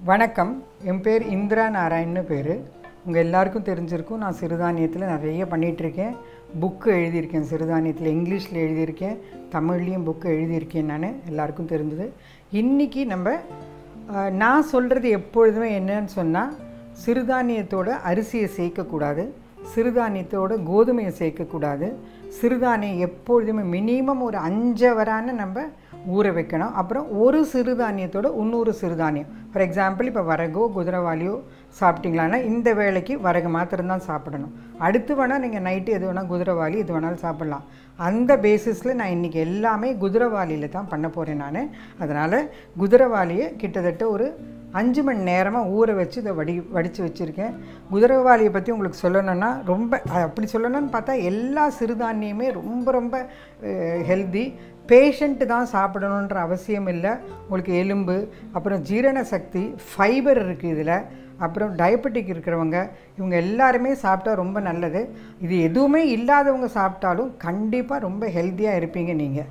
வணக்கம் என் பேர் இந்திரா நாராயண்னு பேர் உங்கள் எல்லாருக்கும் தெரிஞ்சிருக்கும் நான் சிறுதானியத்தில் நிறைய பண்ணிகிட்ருக்கேன் புக்கு எழுதியிருக்கேன் சிறுதானியத்தில் இங்கிலீஷில் எழுதியிருக்கேன் தமிழ்லேயும் புக்கு எழுதியிருக்கேன் நான் எல்லாருக்கும் தெரிஞ்சது இன்றைக்கி நம்ம அஹ், நான் சொல்கிறது எப்பொழுதுமே என்னன்னு சொன்னால் சிறுதானியத்தோட அரிசியை சேர்க்கக்கூடாது சிறுதானியத்தோட கோதுமையை சேர்க்கக்கூடாது சிறுதானியம் எப்பொழுதுமே மினிமம் ஒரு அஞ்சவரான நம்ம ஊற வைக்கணும் அப்புறம் ஒரு சிறுதானியத்தோட இன்னொரு சிறுதானியம் ஃபார் எக்ஸாம்பிள் இப்போ வரகோ குதிரவாளியோ சாப்பிட்டீங்களான்னா இந்த வேளைக்கு வரகு மாத்திரம்தான் சாப்பிடணும் அடுத்து வேணால் நீங்கள் நைட்டு எது வேணால் குதிரவாளி எது வேணாலும் சாப்பிட்லாம் அந்த பேசிஸில் நான் இன்றைக்கி எல்லாமே குதிரவாளியில் தான் பண்ண போகிறேன் நான் அதனால் குதிரவாளியை கிட்டத்தட்ட ஒரு அஞ்சு மணி நேரமாக ஊற வச்சு இதை வடி வடித்து வச்சுருக்கேன் குதிரவாளியை பற்றி உங்களுக்கு சொல்லணும்னா ரொம்ப அது அப்படி சொல்லணும்னு பார்த்தா எல்லா சிறுதானியமே ரொம்ப ரொம்ப ஹெல்தி பேஷண்ட்டு தான் சாப்பிடணுன்ற அவசியம் இல்லை உங்களுக்கு எலும்பு அப்புறம் ஜீரண சக்தி ஃபைபர் இருக்குது இதில் அப்புறம் டயபெட்டிக் இருக்கிறவங்க இவங்க எல்லாருமே சாப்பிட்டா ரொம்ப நல்லது இது எதுவுமே இல்லாதவங்க சாப்பிட்டாலும் கண்டிப்பாக ரொம்ப ஹெல்த்தியாக இருப்பீங்க நீங்கள்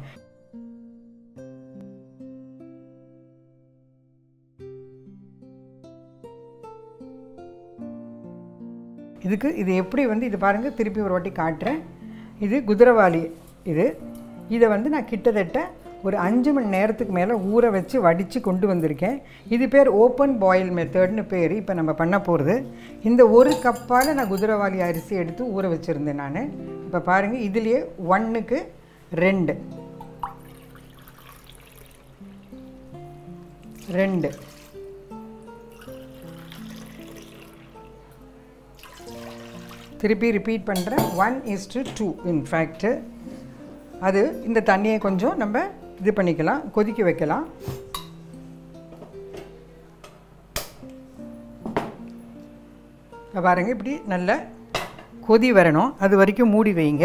இதுக்கு இது எப்படி வந்து இது பாருங்கள் திருப்பி ஒரு வாட்டி காட்டுறேன் இது குதிரவாளி இது இதை வந்து நான் கிட்டத்தட்ட ஒரு அஞ்சு மணி நேரத்துக்கு மேலே ஊற வச்சு வடித்து கொண்டு வந்திருக்கேன் இது பேர் ஓப்பன் பாயில் மெத்தட்னு பேர் இப்போ நம்ம பண்ண போகிறது இந்த ஒரு கப்பால் நான் குதிரவாளி அரிசி எடுத்து ஊற வச்சுருந்தேன் நான் இப்போ பாருங்கள் இதுலேயே ஒன்றுக்கு ரெண்டு ரெண்டு திருப்பி ரிப்பீட் பண்ணுறேன் one is to two in fact அது இந்த தண்ணியை கொஞ்சம் நம்ம இது பண்ணிக்கலாம் கொதிக்க வைக்கலாம் இப்ப பாருங்க இப்படி நல்ல கொதி வரணும் அது வரைக்கும் மூடி வைங்க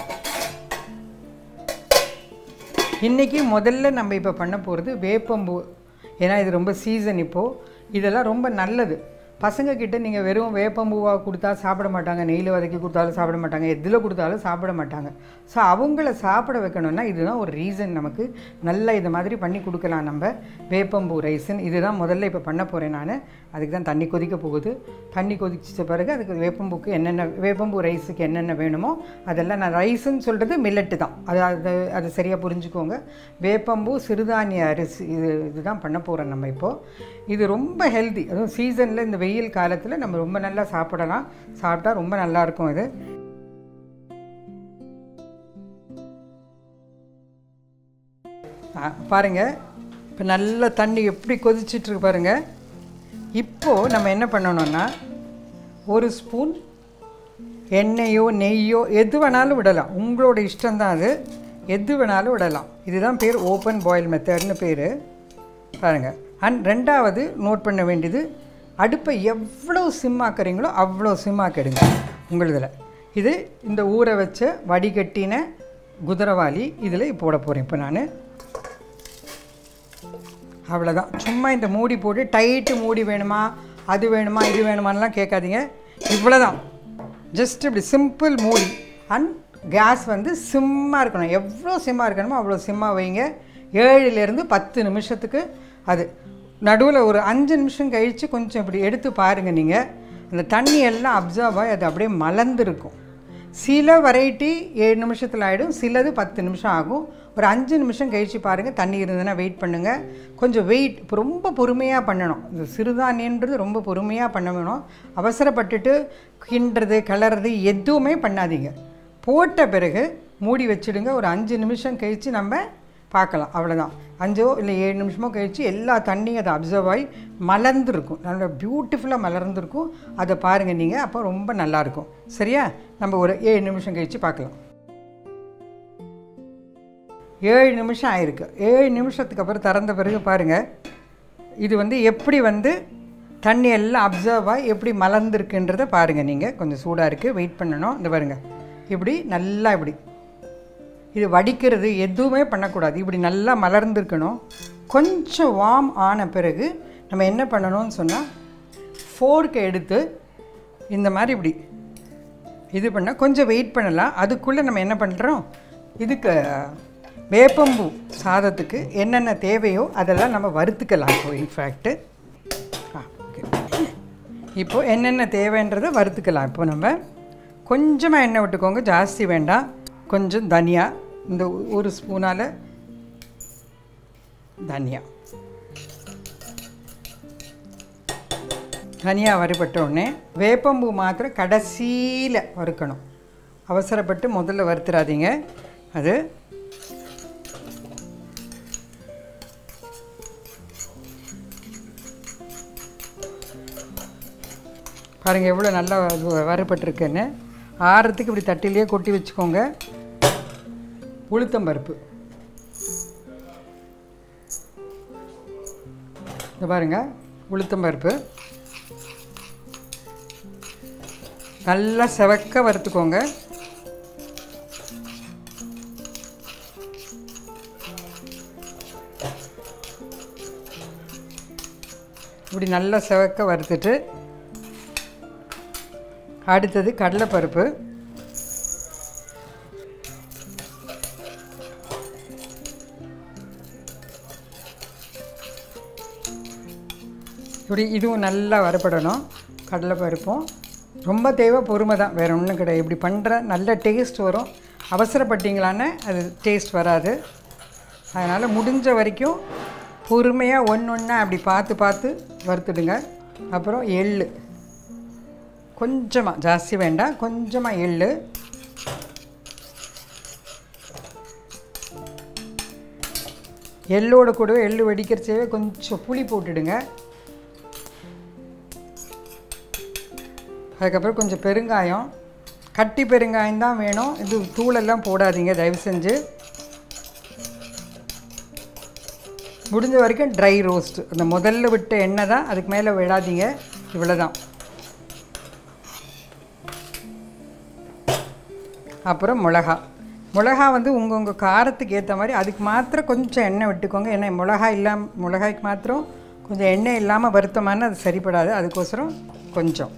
இன்றைக்கி முதல்ல நம்ம இப்போ பண்ண போகிறது வேப்பம்பூ ஏன்னா இது ரொம்ப சீசன் இப்போது இதெல்லாம் ரொம்ப நல்லது பசங்க கிட்ட நீங்கள் வெறும் வேப்பம்பூவாக கொடுத்தா சாப்பிட மாட்டாங்க நெய்யில் வதக்கி கொடுத்தாலும் சாப்பிட மாட்டாங்க எதில் கொடுத்தாலும் சாப்பிட மாட்டாங்க ஸோ அவங்கள சாப்பிட வைக்கணும்னா இதுதான் ஒரு ரீசன் நமக்கு நல்லா இது மாதிரி பண்ணி கொடுக்கலாம் நம்ம வேப்பம்பூ ரைஸ்ன்னு இதுதான் முதல்ல இப்போ பண்ண போகிறேன் நான் அதுக்கு தான் தண்ணி கொதிக்க போகுது தண்ணி கொதிச்ச பிறகு அதுக்கு வேப்பம்பூக்கு என்னென்ன வேப்பம்பூ ரைஸுக்கு என்னென்ன வேணுமோ அதெல்லாம் நான் ரைஸுன்னு சொல்கிறது மில்லட்டு தான் அது அது அது சரியாக புரிஞ்சுக்கோங்க வேப்பம்பூ சிறுதானிய அரிசி இது இதுதான் பண்ண போகிறோம் நம்ம இப்போது இது ரொம்ப ஹெல்தி அதுவும் சீசனில் இந்த வெயில் காலத்தில் நம்ம ரொம்ப நல்லா சாப்பிடலாம் சாப்பிட்டா ரொம்ப நல்லாயிருக்கும் இது ஆ, பாருங்க இப்போ நல்ல தண்ணி எப்படி கொதிச்சிட்ருக்கு பாருங்க இப்போது நம்ம என்ன பண்ணணும்னா ஒரு ஸ்பூன் எண்ணெயோ நெய்யோ எது வேணாலும் விடலாம் உங்களோட இஷ்டம்தான் அது எது வேணாலும் விடலாம் இதுதான் பேர் ஓப்பன் பாயில் மெத்தட்னு பேர் பாருங்கள் அண்ட் ரெண்டாவது நோட் பண்ண வேண்டியது அடுப்பை எவ்வளோ சிம்மாக்குறீங்களோ அவ்வளோ சிம்மாக்கிடுங்க உங்களுதில் இது இந்த ஊற வச்ச வடிகட்டின குதிரவாளி இதில் போட போகிறேன் இப்போ நான் அவ்வளோதான் சும்மா இந்த மூடி போட்டு டைட்டு மூடி வேணுமா அது வேணுமா இது வேணுமான்லாம் கேட்காதீங்க இவ்வளோதான் ஜஸ்ட் இப்படி சிம்பிள் மூடி அண்ட் கேஸ் வந்து சிம்மாக இருக்கணும் எவ்வளோ சிம்மாக இருக்கணுமோ அவ்வளோ சிம்மாக வைங்க ஏழுலேருந்து பத்து நிமிஷத்துக்கு அது நடுவில் ஒரு அஞ்சு நிமிஷம் கழித்து கொஞ்சம் இப்படி எடுத்து பாருங்கள் நீங்கள் அந்த தண்ணி எல்லாம் அப்சர்வ் ஆகி அது அப்படியே மலர்ந்துருக்கும் சில வெரைட்டி ஏழு நிமிஷத்தில் ஆகிடும் சிலது பத்து நிமிஷம் ஆகும் ஒரு அஞ்சு நிமிஷம் கழித்து பாருங்கள் தண்ணி இருந்ததுன்னா வெயிட் பண்ணுங்கள் கொஞ்சம் வெயிட் இப்போ ரொம்ப பொறுமையாக பண்ணணும் இந்த சிறுதானியன்றது ரொம்ப பொறுமையாக பண்ண வேணும் அவசரப்பட்டுட்டு கிண்டுறது கிளறது எதுவுமே பண்ணாதீங்க போட்ட பிறகு மூடி வச்சுடுங்க ஒரு அஞ்சு நிமிஷம் கழித்து நம்ம பார்க்கலாம் அவ்வளோதான் அஞ்சோ இல்லை ஏழு நிமிஷமோ கழித்து எல்லா தண்ணியும் அதை அப்சர்வ் ஆகி மலர்ந்துருக்கும் நல்லா பியூட்டிஃபுல்லாக மலர்ந்துருக்கும் அதை பாருங்கள் நீங்கள் அப்போ ரொம்ப நல்லாயிருக்கும் சரியா நம்ம ஒரு ஏழு நிமிஷம் கழித்து பார்க்கலாம் ஏழு நிமிஷம் ஆயிருக்கு ஏழு நிமிஷத்துக்கு அப்புறம் திறந்த பிறகு பாருங்கள் இது வந்து எப்படி வந்து தண்ணி எல்லாம் அப்சர்வ் ஆகி எப்படி மலர்ந்துருக்குன்றதை பாருங்கள் நீங்கள் கொஞ்சம் சூடாக இருக்குது வெயிட் பண்ணணும் இந்த பாருங்கள் இப்படி நல்லா இப்படி இது வடிக்கிறது எதுவுமே பண்ணக்கூடாது இப்படி நல்லா மலர்ந்துருக்கணும் கொஞ்சம் வார்ம் ஆன பிறகு நம்ம என்ன பண்ணணும்னு சொன்னால் ஃபோர்க்கை எடுத்து இந்த மாதிரி இப்படி இது பண்ணால் கொஞ்சம் வெயிட் பண்ணலாம் அதுக்குள்ளே நம்ம என்ன பண்ணுறோம் இதுக்கு வேப்பம்பூ சாதத்துக்கு என்னென்ன தேவையோ அதெல்லாம் நம்ம வறுத்துக்கலாம் இப்போ இன்ஃபேக்ட்டு ஆ இப்போ என்னென்ன தேவைன்றதை வறுத்துக்கலாம் இப்போ நம்ம கொஞ்சமாக எண்ணெய் விட்டுக்கோங்க ஜாஸ்தி வேண்டாம் கொஞ்சம் தனியா இந்த ஒரு ஸ்பூனால் தனியா தனியா வறுபட்ட உடனே வேப்பம்பூ மாத்திரம் கடைசியில் வறுக்கணும் அவசரப்பட்டு முதல்ல வறுத்துறாதீங்க அது பாருங்கள் எவ்வளோ நல்லா வ- வறுபட்டிருக்குன்னு ஆறத்துக்கு இப்படி தட்டிலேயே கொட்டி வச்சுக்கோங்க உளுத்தம்பருப்பு இந்த பாருங்க உளுத்தம்பருப்பு நல்லா செவக்க வறுத்துக்கோங்க இப்படி நல்லா செவக்க வறுத்துட்டு அடுத்தது கடலைப்பருப்பு இப்படி இதுவும் நல்லா வறுபடணும் கடலைப்பருப்பும் ரொம்ப தேவை பொறுமை தான் வேறு ஒன்றும் கிடையாது இப்படி பண்ணுற நல்ல டேஸ்ட் வரும் அவசரப்பட்டீங்களான்னு அது டேஸ்ட் வராது அதனால் முடிஞ்ச வரைக்கும் பொறுமையாக ஒன்று ஒன்றா அப்படி பார்த்து பார்த்து வறுத்துடுங்க அப்புறம் எள்ளு கொஞ்சமாக ஜாஸ்தி வேண்டாம் கொஞ்சமாக எள்ளு எள்ளோட கூடவே எள்ளு வெடிக்கிறச்சவே கொஞ்சம் புளி போட்டுடுங்க அதுக்கப்புறம் கொஞ்சம் பெருங்காயம் கட்டி பெருங்காயம் தான் வேணும் இது தூளெல்லாம் போடாதீங்க தயவு செஞ்சு முடிஞ்ச வரைக்கும் ட்ரை ரோஸ்ட் அந்த முதல்ல விட்ட எண்ணெய் தான் அதுக்கு மேலே விடாதீங்க இவ்வளோ தான் அப்புறம் மிளகா மிளகா வந்து உங்கள் உங்கள் காரத்துக்கு ஏற்ற மாதிரி அதுக்கு மாத்திரம் கொஞ்சம் எண்ணெய் விட்டுக்கோங்க ஏன்னா மிளகா இல்லாமல் மிளகாய்க்கு மாத்திரம் கொஞ்சம் எண்ணெய் இல்லாமல் வருத்தமான அது சரிப்படாது அதுக்கோசரம் கொஞ்சம்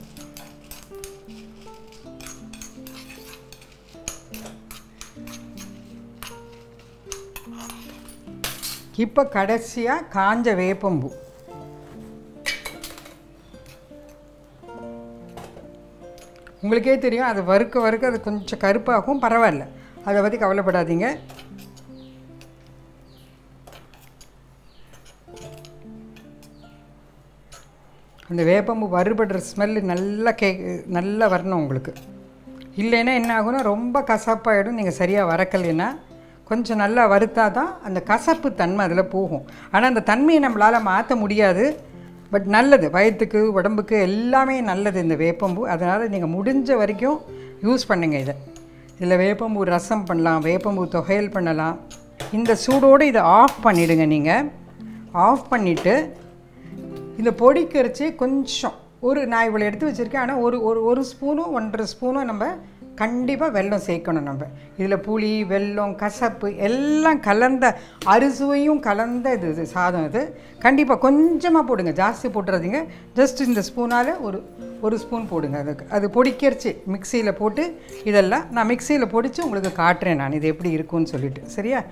இப்போ கடைசியாக காஞ்ச வேப்பம்பூ உங்களுக்கே தெரியும் அது வறுக்க வறுக்க அது கொஞ்சம் கருப்பாகும் பரவாயில்ல அதை பற்றி கவலைப்படாதீங்க அந்த வேப்பம்பு வறுபடுற ஸ்மெல்லு நல்லா கே நல்லா வரணும் உங்களுக்கு இல்லைன்னா என்ன ஆகும்னா ரொம்ப கசப்பாயிடும் நீங்கள் சரியாக வறக்கலைன்னா கொஞ்சம் நல்லா வறுத்தா தான் அந்த கசப்பு தன்மை அதில் போகும் ஆனால் அந்த தன்மையை நம்மளால் மாற்ற முடியாது பட் நல்லது வயிற்றுக்கு உடம்புக்கு எல்லாமே நல்லது இந்த வேப்பம்பூ அதனால் நீங்கள் முடிஞ்ச வரைக்கும் யூஸ் பண்ணுங்க இதை இதில் வேப்பம்பூ ரசம் பண்ணலாம் வேப்பம்பூ தொகையல் பண்ணலாம் இந்த சூடோடு இதை ஆஃப் பண்ணிவிடுங்க நீங்கள் ஆஃப் பண்ணிவிட்டு இந்த பொடிக்கரிச்சு கொஞ்சம் ஒரு நான் இவ்வளோ எடுத்து வச்சுருக்கேன் ஆனால் ஒரு ஒரு ஒரு ஸ்பூனும் ஒன்றரை ஸ்பூனும் நம்ம கண்டிப்பாக வெல்லம் சேர்க்கணும் நம்ம இதில் புளி வெல்லம் கசப்பு எல்லாம் கலந்த அறுசுவையும் கலந்த இது இது சாதம் இது கண்டிப்பாக கொஞ்சமாக போடுங்க ஜாஸ்தி போட்டுறாதீங்க ஜஸ்ட் இந்த ஸ்பூனால் ஒரு ஒரு ஸ்பூன் போடுங்க அதுக்கு அது பொடிக்கரிச்சு மிக்சியில் போட்டு இதெல்லாம் நான் மிக்சியில் பொடிச்சு உங்களுக்கு காட்டுறேன் நான் இது எப்படி இருக்கும்னு சொல்லிட்டு சரியா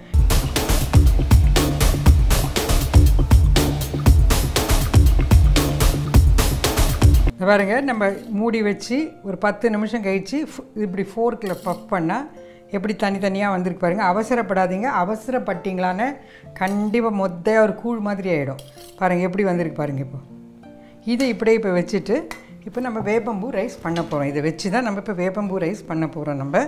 இங்க பாருங்க நம்ம மூடி வச்சு ஒரு பத்து நிமிஷம் கழித்து இப்படி ஃபோர்க்கில் பஃப் பண்ணால் எப்படி தனித்தனியாக வந்திருக்கு பாருங்கள் அவசரப்படாதீங்க அவசரப்பட்டீங்களான்னு கண்டிப்பாக மொத்தையாக ஒரு கூழ் மாதிரி ஆகிடும் பாருங்கள் எப்படி வந்திருக்கு பாருங்கள் இப்போ இதை இப்படியே இப்போ வச்சுட்டு இப்போ நம்ம வேப்பம்பூ ரைஸ் பண்ண போகிறோம் இதை வச்சு தான் நம்ம இப்போ வேப்பம்பூ ரைஸ் பண்ண போகிறோம் நம்ம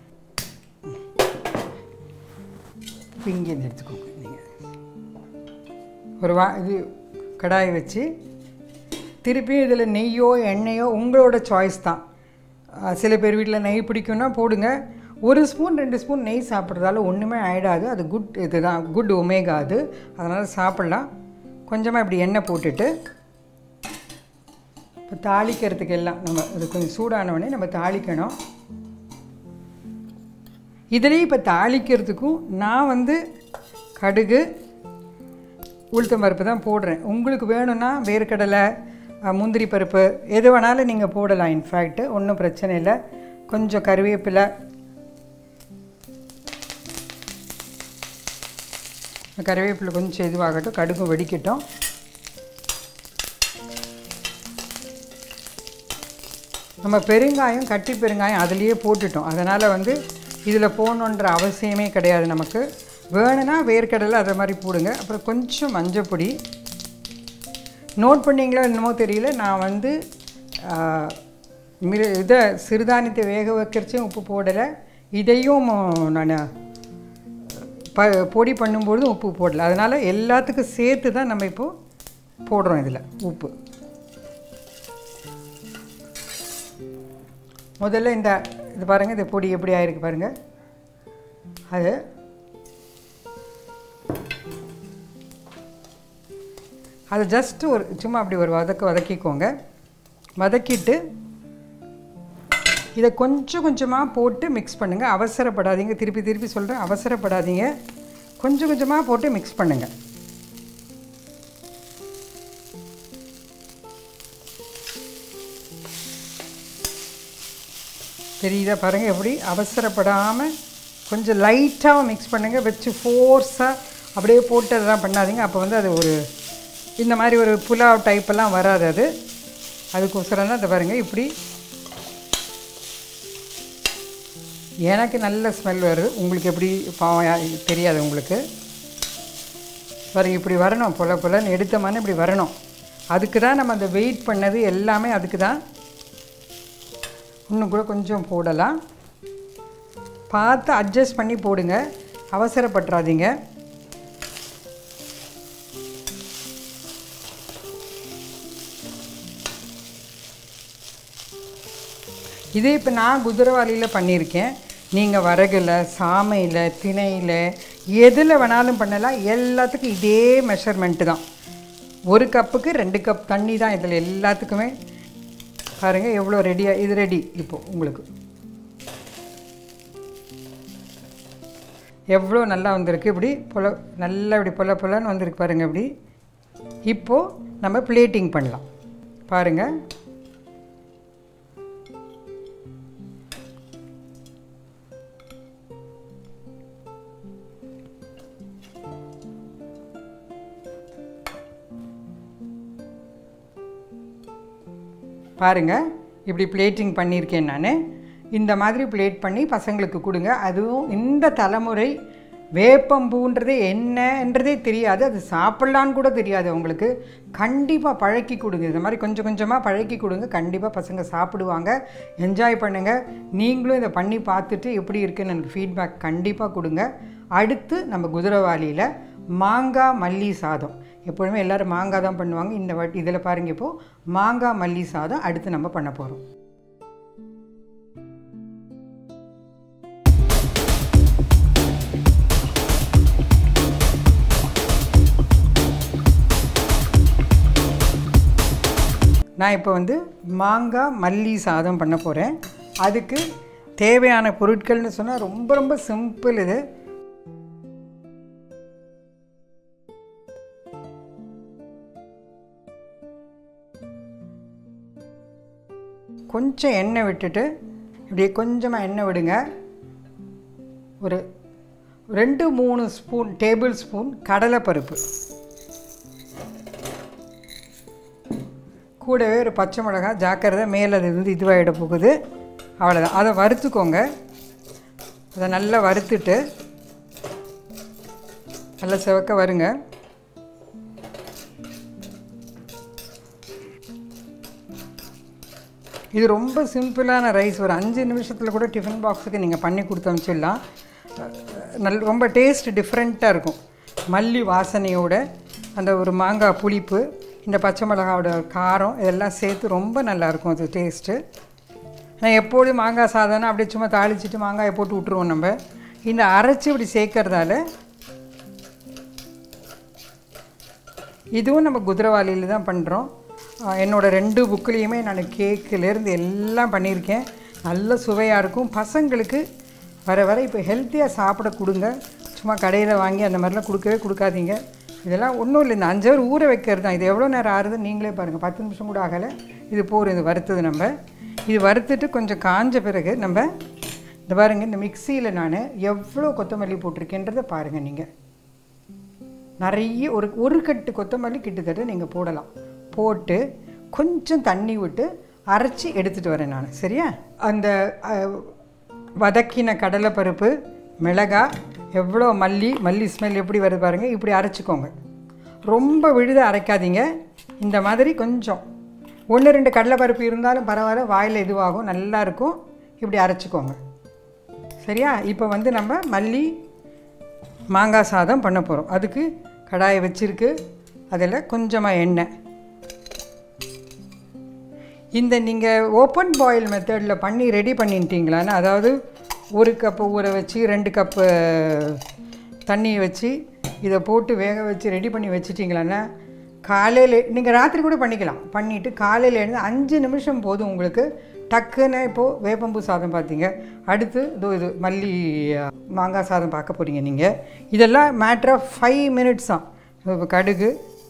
இப்போ இங்கேருந்து எடுத்துக்கோங்க நீங்கள் ஒரு வா இது கடாயை வச்சு திருப்பியும் இதில் நெய்யோ எண்ணெயோ உங்களோட சாய்ஸ் தான் அஹ் சில பேர் வீட்டில் நெய் பிடிக்கும்னா போடுங்க ஒரு ஸ்பூன் ரெண்டு ஸ்பூன் நெய் சாப்பிட்றதால ஒன்றுமே ஆகிடாது அது குட் இதுதான் குட் ஒமேகா அது அதனால் சாப்பிட்லாம் கொஞ்சமாக இப்படி எண்ணெய் போட்டுட்டு இப்போ தாளிக்கிறதுக்கு எல்லாம் நம்ம அது கொஞ்சம் சூடான உடனே நம்ம தாளிக்கணும் இதுலேயும் இப்போ தாளிக்கிறதுக்கும் நான் வந்து கடுகு உளுத்தம் பருப்பு தான் போடுறேன் உங்களுக்கு வேணும்னா வேர்க்கடலை அஹ், முந்திரி பருப்பு எது வேணாலும் நீங்கள் போடலாம் இன்ஃபேக்ட்டு ஒன்றும் பிரச்சனை இல்லை கொஞ்சம் கருவேப்பிலை கருவேப்பிலை கொஞ்சம் இதுவாகட்டும் கடுகு வெடிக்கட்டும் நம்ம பெருங்காயம் கட்டி பெருங்காயம் அதுலேயே போட்டுட்டோம் அதனால் வந்து இதில் போடணுன்ற அவசியமே கிடையாது நமக்கு வேணும்னா வேர்க்கடலை அதை மாதிரி போடுங்க அப்புறம் கொஞ்சம் மஞ்சள் பொடி நோட் பண்ணீங்களோ என்னமோ தெரியல நான் வந்து ஆ, மிரு இதை சிறுதானியத்தை வேக வைக்கிறச்சும் உப்பு போடலை இதையும் நான் ப பொடி பண்ணும்பொழுதும் உப்பு போடல அதனால் எல்லாத்துக்கும் சேர்த்து தான் நம்ம இப்போது போடுறோம் இதில் உப்பு முதல்ல இந்த இது பாருங்கள் இந்த பொடி எப்படி ஆயிருக்கு பாருங்கள் அது அதை ஜஸ்ட்டு ஒரு சும்மா அப்படி ஒரு வதக்க வதக்கிக்கோங்க வதக்கிட்டு இதை கொஞ்சம் கொஞ்சமாக போட்டு மிக்ஸ் பண்ணுங்கள் அவசரப்படாதீங்க திருப்பி திருப்பி சொல்கிறேன் அவசரப்படாதீங்க கொஞ்சம் கொஞ்சமாக போட்டு மிக்ஸ் பண்ணுங்கள் தெரியுதா பாருங்கள் எப்படி அவசரப்படாமல் கொஞ்சம் லைட்டாக மிக்ஸ் பண்ணுங்கள் வச்சு ஃபோர்ஸாக அப்படியே போட்டு அதெல்லாம் பண்ணாதீங்க அப்போ வந்து அது ஒரு இந்த மாதிரி ஒரு புலாவ் டைப்பெல்லாம் வராது அது அதுக்கோசரம் தான் அதை பாருங்கள் இப்படி எனக்கு நல்ல ஸ்மெல் வருது உங்களுக்கு எப்படி பாவம் யா- தெரியாது உங்களுக்கு பாருங்க இப்படி வரணும் பொல பொலன்னு எடுத்த மாதிரி இப்படி வரணும் அதுக்கு தான் நம்ம அந்த வெயிட் பண்ணது எல்லாமே அதுக்கு தான் இன்னும் கூட கொஞ்சம் போடலாம் பார்த்து அட்ஜஸ்ட் பண்ணி போடுங்க அவசரப்பட்டுறாதீங்க இதே இப்போ நான் குதிரவாளியில் பண்ணியிருக்கேன் நீங்கள் வரகுல சாமையில் திணையில் எதில் வேணாலும் பண்ணலாம் எல்லாத்துக்கும் இதே மெஷர்மெண்ட்டு தான் ஒரு கப்புக்கு ரெண்டு கப் தண்ணி தான் இதில் எல்லாத்துக்குமே பாருங்கள் எவ்வளோ ரெடியாக இது ரெடி இப்போது உங்களுக்கு எவ்வளோ நல்லா வந்திருக்கு இப்படி பொல நல்லா இப்படி பொல பொலன்னு வந்திருக்கு பாருங்கள் இப்படி இப்போது நம்ம பிளேட்டிங் பண்ணலாம் பாருங்கள் பாருங்கள் இப்படி பிளேட்டிங் பண்ணியிருக்கேன் நான் இந்த மாதிரி பிளேட் பண்ணி பசங்களுக்கு கொடுங்க அதுவும் இந்த தலைமுறை வேப்பம்பூன்றது என்னன்றதே தெரியாது அது சாப்பிட்லான்னு கூட தெரியாது அவங்களுக்கு கண்டிப்பாக பழக்கி கொடுங்க இந்த மாதிரி கொஞ்சம் கொஞ்சமாக பழக்கி கொடுங்க கண்டிப்பாக பசங்க சாப்பிடுவாங்க என்ஜாய் பண்ணுங்கள் நீங்களும் இதை பண்ணி பார்த்துட்டு எப்படி இருக்குன்னு எனக்கு ஃபீட்பேக் கண்டிப்பாக கொடுங்க அடுத்து நம்ம குதிரவாளியில் மாங்காய் மல்லி சாதம் எப்பொழுதுமே எல்லோரும் மாங்காய் தான் பண்ணுவாங்க இந்த வாட்டி இதில் பாருங்க இப்போது மாங்காய் மல்லி சாதம் அடுத்து நம்ம பண்ண போகிறோம் நான் இப்போ வந்து மாங்காய் மல்லி சாதம் பண்ண போகிறேன் அதுக்கு தேவையான பொருட்கள்னு சொன்னால் ரொம்ப ரொம்ப சிம்பிள் இது கொஞ்சம் எண்ணெய் விட்டுட்டு இப்படியே கொஞ்சமாக எண்ணெய் விடுங்க ஒரு ரெண்டு மூணு ஸ்பூன் டேபிள் ஸ்பூன் கடலைப்பருப்பு கூடவே ஒரு பச்சை மிளகாய் ஜாக்கிரதை மேலே அது வந்து இதுவாகிட போகுது அவ்வளோதான் அதை வறுத்துக்கோங்க அதை நல்லா வறுத்துட்டு நல்லா செவக்க வருங்க இது ரொம்ப சிம்பிளான ரைஸ் ஒரு அஞ்சு நிமிஷத்தில் கூட டிஃபன் பாக்ஸுக்கு நீங்கள் பண்ணி கொடுத்து அனுப்பிச்சிடலாம் நல் ரொம்ப டேஸ்ட் டிஃப்ரெண்ட்டாக இருக்கும் மல்லி வாசனையோட அந்த ஒரு மாங்காய் புளிப்பு இந்த பச்சை மிளகாவோட காரம் இதெல்லாம் சேர்த்து ரொம்ப நல்லாயிருக்கும் அது டேஸ்ட்டு நான் எப்போதும் மாங்காய் சாதம்னா அப்படியே சும்மா தாளிச்சிட்டு மாங்காயை போட்டு விட்ருவோம் நம்ம இந்த அரைச்சி இப்படி சேர்க்கறதால இதுவும் நம்ம குதிரவாளியில் தான் பண்ணுறோம் என்னோடய ரெண்டு புக்குலேயுமே நான் கேக்குலேருந்து எல்லாம் பண்ணியிருக்கேன் நல்ல சுவையாக இருக்கும் பசங்களுக்கு வர வர இப்போ ஹெல்த்தியாக சாப்பிட கொடுங்க சும்மா கடையில் வாங்கி அந்த மாதிரிலாம் கொடுக்கவே கொடுக்காதீங்க இதெல்லாம் ஒன்றும் இல்லை இந்த அஞ்சு ஹவர் ஊற வைக்கிறது தான் இது எவ்வளோ நேரம் ஆறுதுன்னு நீங்களே பாருங்கள் பத்து நிமிஷம் கூட ஆகலை இது போகிற இது வறுத்தது நம்ம இது வறுத்துட்டு கொஞ்சம் காஞ்ச பிறகு நம்ம இந்த பாருங்கள் இந்த மிக்சியில் நான் எவ்வளோ கொத்தமல்லி போட்டிருக்கேன்றதை பாருங்கள் நீங்கள் நிறைய ஒரு ஒரு கட்டு கொத்தமல்லி கிட்டத்தட்ட நீங்கள் போடலாம் போட்டு கொஞ்சம் தண்ணி விட்டு அரைச்சி எடுத்துகிட்டு வரேன் நான் சரியா அந்த அஹ், வதக்கின கடலைப்பருப்பு மிளகாய் எவ்வளோ மல்லி மல்லி ஸ்மெல் எப்படி வருது பாருங்கள் இப்படி அரைச்சிக்கோங்க ரொம்ப விழுத அரைக்காதீங்க இந்த மாதிரி கொஞ்சம் ஒன்று ரெண்டு கடலைப்பருப்பு இருந்தாலும் பரவாயில்ல வாயில் இதுவாகும் நல்லா இருக்கும் இப்படி அரைச்சிக்கோங்க சரியா இப்போ வந்து நம்ம மல்லி மாங்காய் சாதம் பண்ண போகிறோம் அதுக்கு கடாயை வச்சிருக்கு அதில் கொஞ்சமாக எண்ணெய் இந்த நீங்கள் ஓப்பன் பாயில் மெத்தடில் பண்ணி ரெடி பண்ணிட்டீங்களான்னு அதாவது ஒரு கப்பு ஊற வச்சு ரெண்டு கப்பு தண்ணியை வச்சு இதை போட்டு வேக வச்சு ரெடி பண்ணி வச்சிட்டிங்களான்னா காலையில் நீங்கள் ராத்திரி கூட பண்ணிக்கலாம் பண்ணிவிட்டு காலையில் எழுந்து அஞ்சு நிமிஷம் போதும் உங்களுக்கு டக்குன்னு இப்போது வேப்பம்பூ சாதம் பார்த்தீங்க அடுத்து இதோ இது மல்லி அஹ், மாங்காய் சாதம் பார்க்க போகிறீங்க நீங்கள் இதெல்லாம் மேட்ரு ஆஃப் ஃபைவ் மினிட்ஸ் தான் இப்போ கடுகு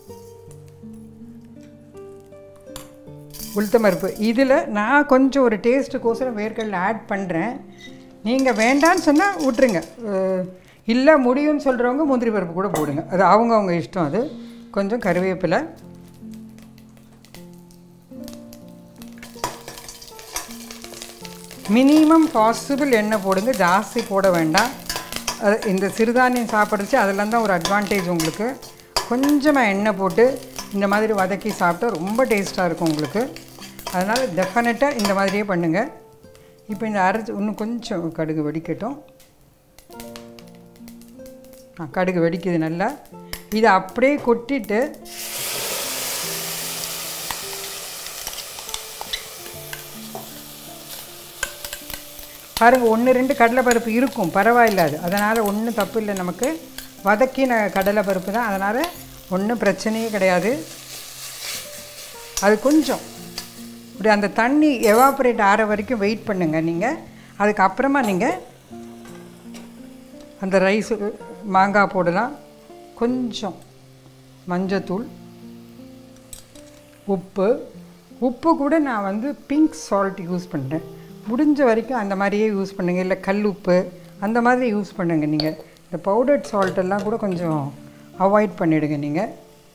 உளுத்தம்பருப்பு இதில் நான் கொஞ்சம் ஒரு டேஸ்ட்டுக்கோசரம் வேர்க்கடலை ஆட் பண்ணுறேன் நீங்கள் வேண்டான்னு சொன்னால் விட்ருங்க அஹ், இல்லை முடியும்னு சொல்கிறவங்க முந்திரி பருப்பு கூட போடுங்க அது அவங்க அவங்க இஷ்டம் அது கொஞ்சம் கருவேப்பிலை மினிமம் பாசிபிள் எண்ணெய் போடுங்க ஜாஸ்தி போட வேண்டாம் அது இந்த சிறுதானியம் சாப்பிட்றச்சு அதெல்லாம் தான் ஒரு அட்வான்டேஜ் உங்களுக்கு கொஞ்சமாக எண்ணெய் போட்டு இந்த மாதிரி வதக்கி சாப்பிட்டா ரொம்ப டேஸ்ட்டாக இருக்கும் உங்களுக்கு அதனால் டெஃபினட்டாக இந்த மாதிரியே பண்ணுங்கள் இப்போ இந்த அரைச்சி இன்னும் கொஞ்சம் கடுகு வெடிக்கட்டும் ஆ கடுகு வெடிக்குது நல்லா இதை அப்படியே கொட்டிட்டு பாருங்கள் ஒன்று ரெண்டு கடலைப்பருப்பு இருக்கும் பரவாயில்ல அது அதனால் ஒன்றும் தப்பு இல்லை நமக்கு வதக்கின கடலைப்பருப்பு தான் அதனால் ஒன்றும் பிரச்சனையே கிடையாது அது கொஞ்சம் இப்படி அந்த தண்ணி எவாப்ரேட் ஆகிற வரைக்கும் வெயிட் பண்ணுங்கள் நீங்கள் அதுக்கப்புறமா நீங்கள் அந்த ரைஸ் மாங்காய் போடலாம் கொஞ்சம் மஞ்சத்தூள் உப்பு உப்பு கூட நான் வந்து பிங்க் சால்ட் யூஸ் பண்ணுறேன் முடிஞ்ச வரைக்கும் அந்த மாதிரியே யூஸ் பண்ணுங்க இல்லை கல் உப்பு அந்த மாதிரி யூஸ் பண்ணுங்க நீங்கள் இந்த பவுடர்ட் சால்ட் எல்லாம் கூட கொஞ்சம் அவாய்ட் பண்ணிவிடுங்க நீங்கள்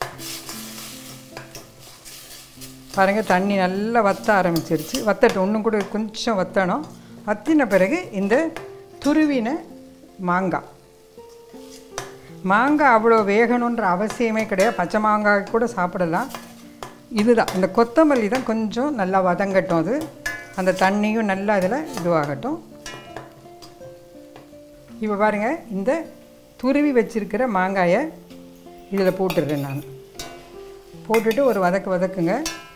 பாருங்கள் தண்ணி நல்லா வத்த ஆரம்பிச்சிருச்சு வத்தட்டும் இன்னும் கூட கொஞ்சம் வத்தணும் வத்தின பிறகு இந்த துருவின மாங்காய் மாங்காய் அவ்வளோ வேகணுன்ற அவசியமே கிடையாது பச்சை மாங்காய் கூட சாப்பிடலாம் இதுதான் இந்த கொத்தமல்லி தான் கொஞ்சம் நல்லா வதங்கட்டும் அது அந்த தண்ணியும் நல்லா இதில் இதுவாகட்டும் இப்போ பாருங்கள் இந்த துருவி வச்சிருக்கிற மாங்காயை இதில் போட்டுடுறேன் நான் போட்டுட்டு ஒரு வதக்கு வதக்குங்க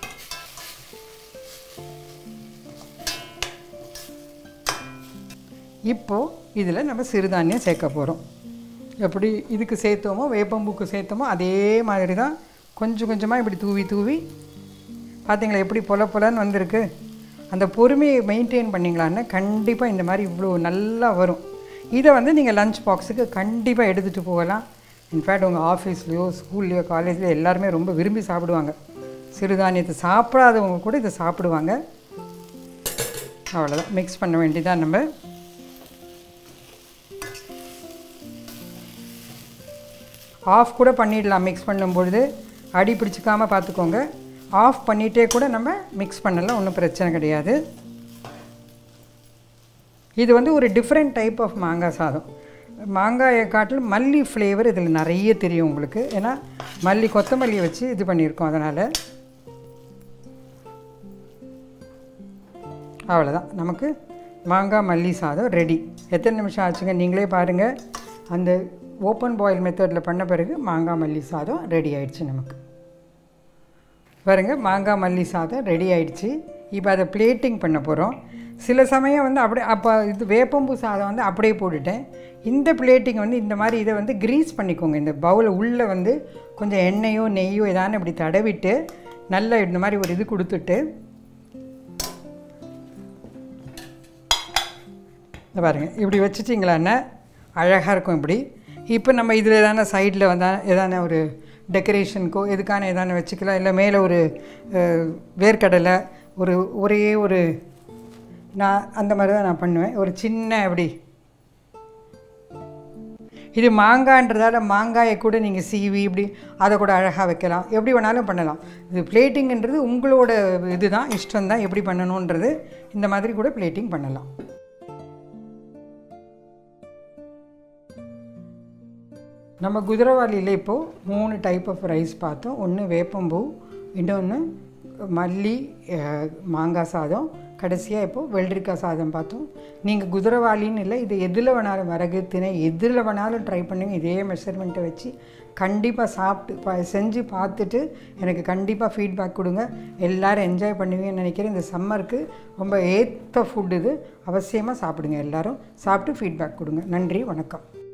இப்போது இதில் நம்ம சிறுதானியம் சேர்க்க போகிறோம் எப்படி இதுக்கு சேர்த்தோமோ வேப்பம்பூக்கு சேர்த்தோமோ அதே மாதிரி தான் கொஞ்சம் கொஞ்சமாக இப்படி தூவி தூவி பார்த்தீங்களா எப்படி பொல பொலன்னு வந்திருக்கு அந்த பொறுமையை மெயின்டைன் பண்ணிங்களான்னு கண்டிப்பாக இந்த மாதிரி இவ்வளோ நல்லா வரும் இதை வந்து நீங்கள் லஞ்ச் பாக்ஸுக்கு கண்டிப்பாக எடுத்துகிட்டு போகலாம் இன்ஃபேக்ட் உங்கள் ஆஃபீஸ்லேயோ ஸ்கூல்லையோ காலேஜ்லேயோ எல்லாருமே ரொம்ப விரும்பி சாப்பிடுவாங்க சிறுதானியத்தை சாப்பிடாதவங்க கூட இதை சாப்பிடுவாங்க அவ்வளோதான் மிக்ஸ் பண்ண வேண்டியதான் நம்ம ஆஃப் கூட பண்ணிடலாம் மிக்ஸ் பண்ணும்பொழுது அடி பிடிச்சிக்காமல் பார்த்துக்கோங்க ஆஃப் பண்ணிகிட்டே கூட நம்ம மிக்ஸ் பண்ணலாம் ஒன்றும் பிரச்சனை கிடையாது இது வந்து ஒரு டிஃப்ரெண்ட் டைப் ஆஃப் மாங்காய் சாதம் மாங்காயை காட்டிலும் மல்லி ஃப்ளேவர் இதில் நிறைய தெரியும் உங்களுக்கு ஏன்னா மல்லி கொத்தமல்லியை வச்சு இது பண்ணியிருக்கோம் அதனால் அவ்வளோதான் நமக்கு மாங்காய் மல்லி சாதம் ரெடி எத்தனை நிமிஷம் ஆச்சுங்க நீங்களே பாருங்கள் அந்த ஓப்பன் பாயில் மெத்தடில் பண்ண பிறகு மாங்காய் மல்லி சாதம் ரெடி ஆயிடுச்சு நமக்கு பாருங்க மாங்காய் மல்லி சாதம் ரெடி ஆயிடுச்சு இப்போ அதை பிளேட்டிங் பண்ண போகிறோம் சில சமயம் வந்து அப்படியே அப்போ இது வேப்பம்பூ சாதம் வந்து அப்படியே போட்டுட்டேன் இந்த பிளேட்டிங் வந்து இந்த மாதிரி இதை வந்து க்ரீஸ் பண்ணிக்கோங்க இந்த பவுலை உள்ளே வந்து கொஞ்சம் எண்ணெயோ நெய்யோ ஏதானு இப்படி தடவிட்டு நல்லா இந்த மாதிரி ஒரு இது கொடுத்துட்டு இந்த பாருங்கள் இப்படி வச்சுட்டிங்களான்னா அழகாக இருக்கும் இப்படி இப்போ நம்ம இதில் எதான சைடில் வந்தால் எதான ஒரு டெக்கரேஷனுக்கோ எதுக்கான எதான வச்சுக்கலாம் இல்லை மேலே ஒரு அஹ், வேர்க்கடலை ஒரு ஒரே ஒரு நான் அந்த மாதிரி தான் நான் பண்ணுவேன் ஒரு சின்ன அப்படி இது மாங்கான்றதால மாங்காயை கூட நீங்கள் சீவி இப்படி அதை கூட அழகாக வைக்கலாம் எப்படி வேணாலும் பண்ணலாம் இது பிளேட்டிங்ன்றது உங்களோட இதுதான் இஷ்டம் தான் எப்படி பண்ணணுன்றது இந்த மாதிரி கூட பிளேட்டிங் பண்ணலாம் நம்ம குதிரவாளியில் இப்போது மூணு டைப் ஆஃப் ரைஸ் பார்த்தோம் ஒன்று வேப்பம்பூ இன்னொன்று மல்லி அஹ், மாங்காய் சாதம் கடைசியாக இப்போது வெள்ளரிக்காய் சாதம் பார்த்தோம் நீங்கள் குதிரவாளின்னு இல்லை இது எதில் வேணாலும் வரகு திணை எதில் வேணாலும் ட்ரை பண்ணுங்க இதே மெஷர்மெண்ட்டை வச்சு கண்டிப்பாக சாப்பிட்டு பா செஞ்சு பார்த்துட்டு எனக்கு கண்டிப்பாக ஃபீட்பேக் கொடுங்க எல்லோரும் என்ஜாய் பண்ணுவீங்கன்னு நினைக்கிறேன் இந்த சம்மருக்கு ரொம்ப ஏற்ற ஃபுட் இது அவசியமாக சாப்பிடுங்க எல்லாரும் சாப்பிட்டு ஃபீட்பேக் கொடுங்க நன்றி வணக்கம்